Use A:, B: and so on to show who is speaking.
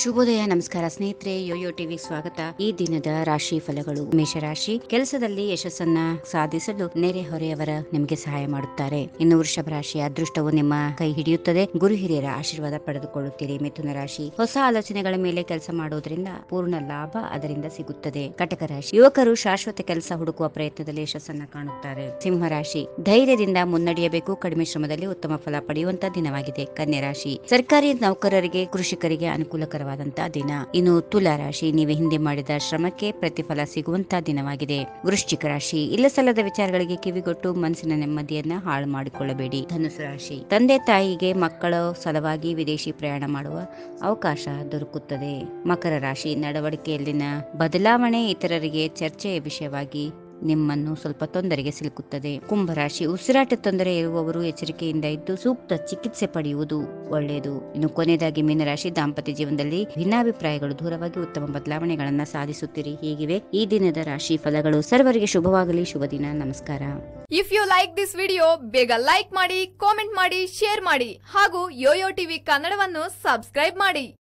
A: ಶುಭೋದಯ ನಮಸ್ಕಾರ ಸ್ನೇಹಿತರೆ ಯೋಯೋ ಟಿವಿ ಸ್ವಾಗತ ಈ ದಿನದ ರಾಶಿ ಫಲಗಳು ಮೇಷರಾಶಿ ಕೆಲಸದಲ್ಲಿ ಯಶಸ್ಸನ್ನ ಸಾಧಿಸಲು ನೆರೆಹೊರೆಯವರ ನಿಮಗೆ ಸಹಾಯ ಮಾಡುತ್ತಾರೆ ಇನ್ನು ವೃಷಭ ರಾಶಿ ಅದೃಷ್ಟವು ನಿಮ್ಮ ಕೈ ಹಿಡಿಯುತ್ತದೆ ಗುರು ಹಿರಿಯರ ಆಶೀರ್ವಾದ ಪಡೆದುಕೊಳ್ಳುತ್ತೀರಿ ಮಿಥುನ ರಾಶಿ ಹೊಸ ಆಲೋಚನೆಗಳ ಮೇಲೆ ಕೆಲಸ ಮಾಡುವುದರಿಂದ ಪೂರ್ಣ ಲಾಭ ಅದರಿಂದ ಸಿಗುತ್ತದೆ ಕಟಕ ರಾಶಿ ಯುವಕರು ಶಾಶ್ವತ ಕೆಲಸ ಹುಡುಕುವ ಪ್ರಯತ್ನದಲ್ಲಿ ಯಶಸ್ಸನ್ನ ಕಾಣುತ್ತಾರೆ ಸಿಂಹ ರಾಶಿ ಧೈರ್ಯದಿಂದ ಮುನ್ನಡೆಯಬೇಕು ಕಡಿಮೆ ಶ್ರಮದಲ್ಲಿ ಉತ್ತಮ ಫಲ ಪಡೆಯುವಂತಹ ದಿನವಾಗಿದೆ ಕನ್ಯಾ ರಾಶಿ ಸರ್ಕಾರಿ ನೌಕರರಿಗೆ ಕೃಷಿಕರಿಗೆ ಅನುಕೂಲಕರವಾದಂತಹ ದಿನ ಇನ್ನು ತುಲಾ ರಾಶಿ ನೀವು ಹಿಂದೆ ಮಾಡಿದ ಶ್ರಮಕ್ಕೆ ಪ್ರತಿಫಲ ಸಿಗುವಂತಹ ದಿನವಾಗಿದೆ ವೃಶ್ಚಿಕ ರಾಶಿ ಇಲ್ಲ ಸಲ್ಲದ ವಿಚಾರಗಳಿಗೆ ಕಿವಿಗೊಟ್ಟು ಮನಸ್ಸಿನ ನೆಮ್ಮದಿಯನ್ನ ಹಾಳು ಮಾಡಿಕೊಳ್ಳಬೇಡಿ ಧನುಸು ರಾಶಿ ತಂದೆ ತಾಯಿಗೆ ಮಕ್ಕಳ ಸಲುವಾಗಿ ವಿದೇಶಿ ಪ್ರಯಾಣ ಮಾಡುವ ಅವಕಾಶ ದೊರಕುತ್ತದೆ ಮಕರ ರಾಶಿ ನಡವಳಿಕೆಯಲ್ಲಿನ ಬದಲಾವಣೆ ಇತರರಿಗೆ ಚರ್ಚೆಯ ವಿಷಯವಾಗಿ ನಿಮ್ಮನ್ನು ಸ್ವಲ್ಪ ತೊಂದರೆಗೆ ಸಿಲುಕುತ್ತದೆ ಕುಂಭರಾಶಿ ಉಸಿರಾಟ ತೊಂದರೆ ಇರುವವರು ಎಚ್ಚರಿಕೆಯಿಂದ ಇದ್ದು ಸೂಕ್ತ ಚಿಕಿತ್ಸೆ ಪಡೆಯುವುದು ಒಳ್ಳೆಯದು ಇನ್ನು ಕೊನೆಯದಾಗಿ ಮೀನರಾಶಿ ದಾಂಪತ್ಯ ಜೀವನದಲ್ಲಿ ಭಿನ್ನಾಭಿಪ್ರಾಯಗಳು ದೂರವಾಗಿ ಉತ್ತಮ ಬದಲಾವಣೆಗಳನ್ನ ಸಾಧಿಸುತ್ತೀರಿ ಹೀಗಿವೆ ಈ ದಿನದ ರಾಶಿ ಫಲಗಳು ಸರ್ವರಿಗೆ ಶುಭವಾಗಲಿ ಶುಭ ದಿನ ನಮಸ್ಕಾರ
B: if you like this video ಬೇಗ ಲೈಕ್ ಮಾಡಿ ಕಾಮೆಂಟ್ ಮಾಡಿ ಶೇರ್ ಮಾಡಿ ಹಾಗೂ ಯೋಯೋ ಟಿವಿ ಕನ್ನಡವನ್ನು ಸಬ್ಸ್ಕ್ರೈಬ್ ಮಾಡಿ